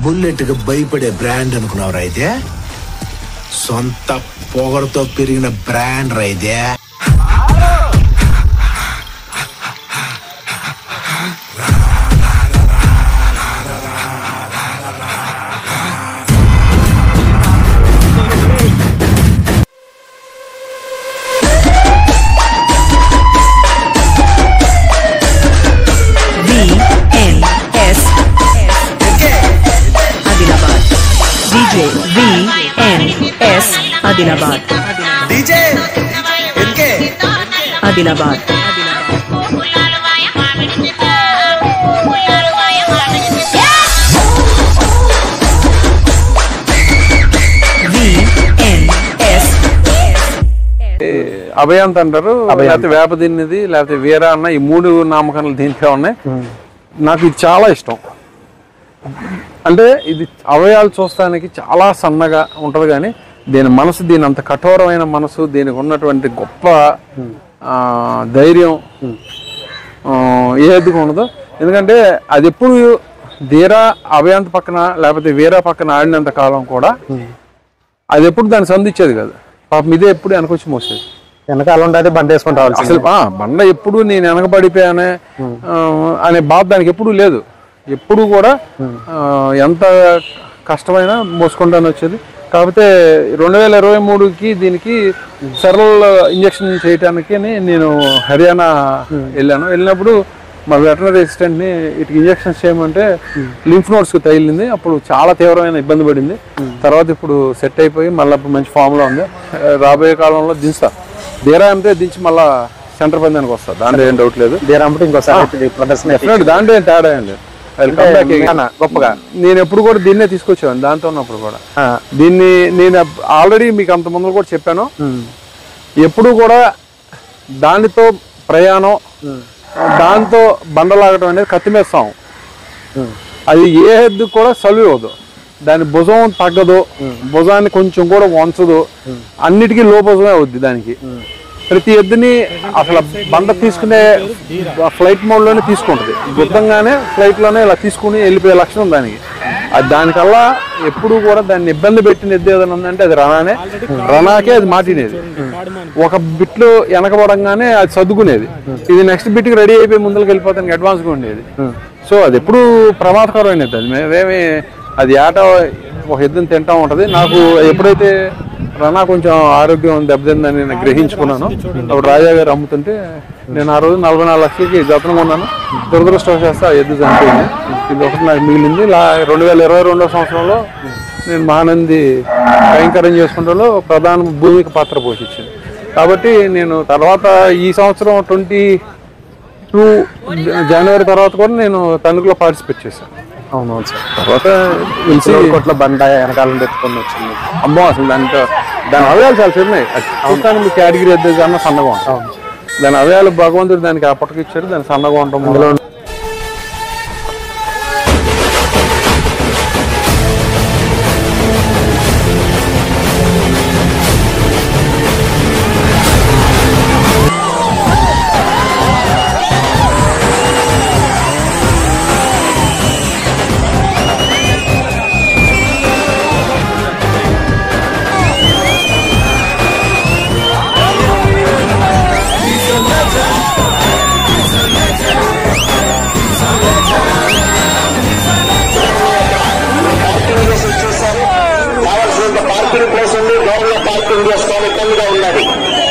Bullet కి భయపడే brand అనుకున్నావు అయితే సొంత పొగరుతో పెరిగిన బ్రాండ్ రైతే VNS Adilabad DJ VNS Adilabad DJ NK Adilabad VNS అభయాంత్ అంటారు లేకపోతే వేప దీనిది లేకపోతే వీర అన్న ఈ మూడు నామకరణలు దీంట్లో ఉన్నాయి నాకు ఇది చాలా ఇష్టం అంటే ఇది అవయాలు చూస్తానికి చాలా సన్నగా ఉంటది కానీ దీని మనసు దీని అంత కఠోరమైన మనసు దీనికి ఉన్నటువంటి గొప్ప ఆ, ధైర్యం ఆ, ఏదిగా ఉండదు ఎందుకంటే అది ఎప్పుడు ధీరా అభయాంత్ పక్కన లేకపోతే వీరా పక్కన ఆడినంత కాలం కూడా అది ఎప్పుడు దాన్ని సంధించేది కాదు పాపం ఇదే ఎప్పుడు వెనకొచ్చి మోసేది వెనకాల ఉండే బండి వేసుకొని రావాలి అసలు ఆ, బండ ఎప్పుడు నేను వెనకబడిపోయానే ఆ, అనే బాధ దానికి ఎప్పుడు లేదు ఎప్పుడు కూడా ఆ, ఎంత కష్టమైనా మోసుకుంటాను వచ్చేది కాకపోతే రెండు వేల ఇరవై మూడుకి దీనికి సెరల్ ఇంజక్షన్ చేయటానికి నేను హర్యానా వెళ్ళాను వెళ్ళినప్పుడు మా వెటనరీ అసిస్టెంట్ని ఇటు ఇంజక్షన్స్ చేయమంటే లింఫ్ నోట్స్కి తగిలింది అప్పుడు చాలా తీవ్రమైన ఇబ్బంది పడింది తర్వాత ఇప్పుడు సెట్ అయిపోయి మళ్ళీ ఇప్పుడు మంచి ఫామ్లో ఉంది రాబోయే కాలంలో దించుతా తీరా అంటే దించి మళ్ళా సెంటర్ పందానికి వస్తా దాంట్లో ఏం డౌట్ లేదు దీరంటే ఇంకోసారి ప్రదర్శన Definitely దాంట్లో ఏం తేడా ఏం లేదు I'll come back again. అన్న, గొప్పగా నేను ఎప్పుడు కూడా దీన్నే తీసుకొచ్చాను దాంతో ఉన్నప్పుడు కూడా ఆ, దీన్ని నేను ఆల్రెడీ మీకు అంత ముందు కూడా చెప్పాను ఎప్పుడు కూడా దానితో ప్రయాణం దాంతో బండలాగడం అనేది కత్తిమేస్తాం అది ఏ హెద్దు కూడా సల్వి అవ్వదు దాని భుజం తగ్గదు భుజాన్ని కొంచెం కూడా వంచదు అన్నిటికీ లో భుజమే అవుద్ది దానికి ప్రతి ఎద్దుని అసలు బండ తీసుకునే ఫ్లైట్ మోడ్ లోనే తీసుకుంటది గుద్దంగానే ఫ్లైట్ లోనే ఇలా తీసుకుని వెళ్ళిపోయే లక్షణం దానికి అది దానికల్లా ఎప్పుడు కూడా దాన్ని ఇబ్బంది పెట్టిన ఎద్దు ఏదైనా ఉందంటే అది రనానే రనాకే అది మాటినేది ఒక బిట్లు వెనకబడంగానే అది సర్దుకునేది ఇది నెక్స్ట్ బిట్కి రెడీ అయిపోయి ముందుకు వెళ్ళిపోతానికి అడ్వాన్స్గా ఉండేది సో అది ఎప్పుడు ప్రమాదకరమైనది అది మేమేమి అది ఏట ఒక ఎద్దుని తింటా ఉంటది నాకు ఎప్పుడైతే రనా కొంచెం ఆరోగ్యం దెబ్బతిందని నేను గ్రహించుకున్నాను అప్పుడు రాజా గారు అమ్ముతుంటే నేను ఆ రోజు నలభై నాలుగు లక్షలకి జతనం కొన్నాను దురదృష్టవశాస్తు ఆ ఎద్దు చనిపోయింది ఇది ఒకటి నాకు మిగిలింది లా రెండు వేల ఇరవై రెండో సంవత్సరంలో నేను మహానంది కైంకర్యం చేసుకుంటలో ప్రధాన భూమికి పాత్ర పోషించింది కాబట్టి నేను తర్వాత ఈ సంవత్సరం ట్వంటీ టూ జనవరి తర్వాత కూడా నేను తణుకులో పార్టిసిపేట్ చేశాను అవునవును సార్ తర్వాత తెలిసి కొట్ల బండ వెనకాల నుండి ఎత్తుకొని వచ్చింది అమ్మో అసలు దాంట్లో దాని అవయాలు చాలా చిన్నవి అది చూడటానికి మీకు కేటగిరీ ఎద్దు కన్నా సన్నగా ఉంటాం దాని అవయాలు భగవంతుడు దానికి ఆ పట్టుకు ఇచ్చాడు దాని సన్నగా ఉండటం మొదలు కావాల్సినంత పార్కింగ్ ప్లేస్ ఉంది దూరంలో పార్కింగ్ చేసుకోవాలి ఇబ్బందిగా ఉన్నది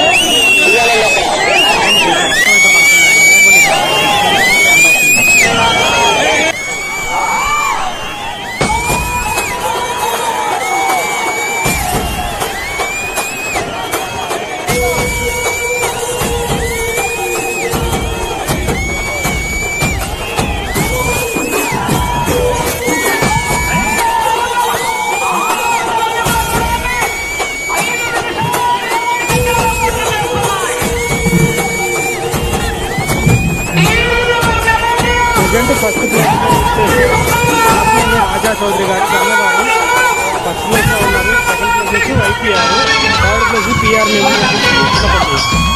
present first place Raja Chowdary garu అన్నగారు ఫస్ట్ ప్లేస్ లో ఉన్నారు సెకండ్ ప్లేస్ వచ్చి వైపీఆర్ థర్డ్ ప్లేస్ పిఆర్